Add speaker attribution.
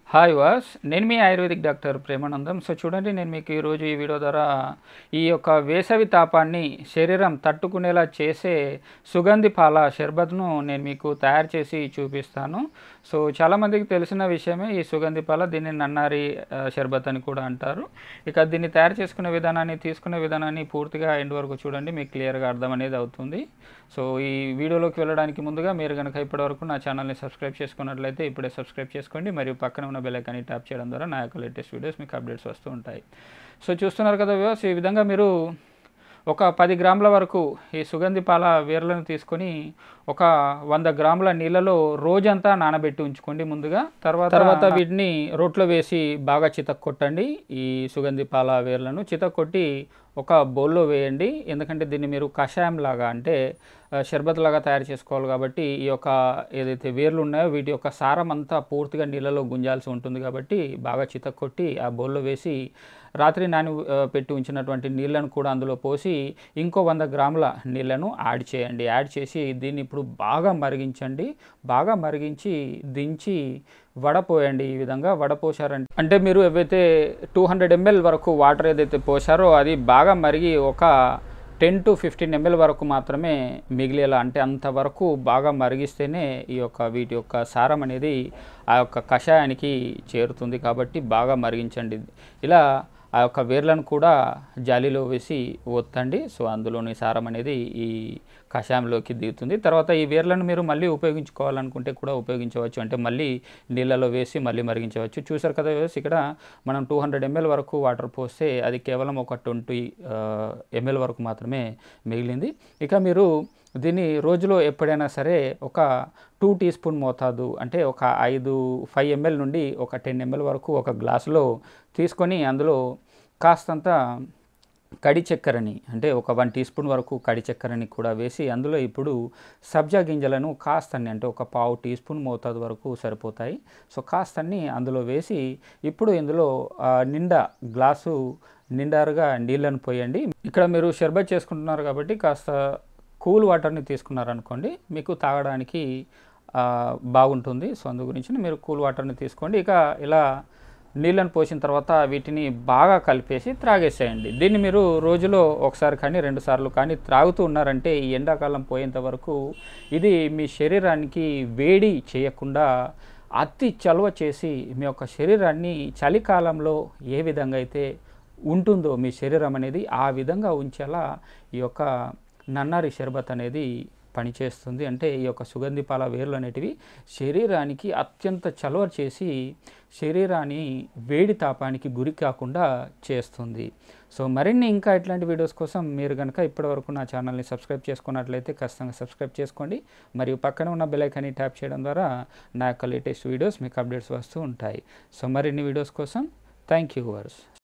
Speaker 1: hi వాస్ నేను మీ ఆయుర్వేదిక్ డాక్టర్ ప్రేమానందం సో చూడండి నేను మీకు ఈరోజు ఈ వీడియో ద్వారా ఈ యొక్క వేసవి తాపాన్ని శరీరం తట్టుకునేలా చేసే సుగంధి పాల షర్బత్ను నేను మీకు తయారు చేసి చూపిస్తాను సో చాలామందికి తెలిసిన విషయమే ఈ సుగంధి పాల దీన్ని నన్నారి ఆ, షర్బత్ అని కూడా అంటారు ఇక దీన్ని తయారు చేసుకునే విధానాన్ని తీసుకునే విధానాన్ని పూర్తిగా ఎండ్ వరకు చూడండి మీకు క్లియర్గా అర్థం అనేది అవుతుంది సో ఈ వీడియోలోకి వెళ్ళడానికి ముందుగా మీరు కనుక ఇప్పటివరకు నా ఛానల్ని సబ్స్క్రైబ్ చేసుకున్నట్లయితే ఇప్పుడే సబ్స్క్రైబ్ చేసుకోండి మరియు పక్కన ఉన్న బెల్ ఐకాన్ని ట్యాప్ చేయడం ద్వారా నా యొక్క లేటెస్ట్ వీడియోస్ మీకు అప్డేట్స్ వస్తూ ఉంటాయి సో చూస్తున్నారు కదా వ్యూస్ ఈ విధంగా మీరు ఒక పది గ్రాముల వరకు ఈ సుగంధి పాల వేర్లను తీసుకొని ఒక వంద గ్రాముల నీళ్ళలో రోజంతా నానబెట్టి ఉంచుకోండి ముందుగా తర్వాత తర్వాత వీటిని రోట్లో వేసి బాగా చితక్కొట్టండి ఈ సుగంధి పాల వేర్లను చితక్కొట్టి ఒక బౌల్లో వేయండి ఎందుకంటే దీన్ని మీరు కషాయం లాగా అంటే ఆ, షర్బత్ లాగా తయారు చేసుకోవాలి కాబట్టి ఈ యొక్క ఏదైతే వేర్లు ఉన్నాయో వీటి యొక్క సారం అంతా పూర్తిగా నీళ్ళలో గుంజాల్సి ఉంటుంది కాబట్టి బాగా చితక్కొట్టి ఆ బౌల్లో వేసి రాత్రి నాని ఆ, పెట్టి ఉంచినటువంటి నీళ్ళను కూడా అందులో పోసి ఇంకో వంద గ్రాముల నీళ్ళను యాడ్ చేయండి యాడ్ చేసి దీన్ని ఇప్పుడు బాగా మరిగించండి బాగా మరిగించి దించి వడపోయండి ఈ విధంగా వడపోసారంటే అంటే మీరు ఏవైతే టూ హండ్రెడ్ ఎంఎల్ వరకు వాటర్ ఏదైతే పోసారో అది బాగా మరిగి ఒక టెన్ టు ఫిఫ్టీన్ ఎంఎల్ వరకు మాత్రమే మిగిలేలా అంటే అంతవరకు బాగా మరిగిస్తేనే ఈ యొక్క వీటి యొక్క సారం అనేది ఆ యొక్క కషాయానికి చేరుతుంది కాబట్టి బాగా మరిగించండి ఇలా ఆ యొక్క వేర్లను కూడా జాలీలో వేసి ఒత్తండి సో అందులోని సారం అనేది ఈ కషాయంలోకి దిగుతుంది తర్వాత ఈ వేర్లను మీరు మళ్ళీ ఉపయోగించుకోవాలనుకుంటే కూడా ఉపయోగించవచ్చు అంటే మళ్ళీ నీళ్ళలో వేసి మళ్ళీ మరిగించవచ్చు చూసారు కదా వేసి ఇక్కడ మనం టూ హండ్రెడ్ ఎంఎల్ వరకు వాటర్ పోస్తే అది కేవలం ఒక ట్వంటీ ఎంఎల్ వరకు మాత్రమే మిగిలింది ఇక మీరు దీన్ని రోజులో ఎప్పుడైనా సరే ఒక టూ టీ స్పూన్ మోతాదు అంటే ఒక ఐదు ఫైవ్ ఎంఎల్ నుండి ఒక టెన్ ఎంఎల్ వరకు ఒక గ్లాసులో తీసుకొని అందులో కాస్తంత కడి చక్కెరని అంటే ఒక వన్ టీ స్పూన్ వరకు కడి చక్కెరని కూడా వేసి అందులో ఇప్పుడు సబ్జా గింజలను కాస్తని అంటే ఒక పావు టీ స్పూన్ మోతాదు వరకు సరిపోతాయి సో కాస్తని అందులో వేసి ఇప్పుడు ఇందులో ఆ, నిండా గ్లాసు నిండారుగా నీళ్ళను పోయండి ఇక్కడ మీరు షర్బత్ చేసుకుంటున్నారు కాబట్టి కాస్త కూల్ వాటర్ని తీసుకున్నారనుకోండి మీకు తాగడానికి ఆ, బాగుంటుంది సో అందు గురించి మీరు కూల్ వాటర్ని తీసుకోండి ఇక ఇలా నీళ్ళని పోసిన తర్వాత వీటిని బాగా కలిపేసి త్రాగేసేయండి దీన్ని మీరు రోజులో ఒకసారి కానీ రెండు సార్లు కానీ త్రాగుతూ ఉన్నారంటే ఈ ఎండాకాలం పోయేంత వరకు ఇది మీ శరీరానికి వేడి చేయకుండా అతి చలువ చేసి మీ యొక్క శరీరాన్ని చలికాలంలో ఏ విధంగా అయితే ఉంటుందో మీ శరీరం అనేది ఆ విధంగా ఉంచేలా ఈ యొక్క నన్నారి షర్బత్ అనేది పనిచేస్తుంది అంటే ఈ యొక్క సుగంధి పాల వేర్లు అనేటివి శరీరానికి అత్యంత చలవ చేసి శరీరాన్ని వేడి తాపానికి గురి కాకుండా చేస్తుంది సో మరిన్ని ఇంకా ఇట్లాంటి వీడియోస్ కోసం మీరు కనుక ఇప్పటివరకు నా ఛానల్ని సబ్స్క్రైబ్ చేసుకున్నట్లయితే ఖచ్చితంగా సబ్స్క్రైబ్ చేసుకోండి మరియు పక్కన ఉన్న బెల్ ఐకాన్ని ట్యాప్ చేయడం ద్వారా నా యొక్క లేటెస్ట్ వీడియోస్ మీకు అప్డేట్స్ వస్తూ ఉంటాయి సో మరిన్ని వీడియోస్ కోసం థ్యాంక్ యూ వర్స్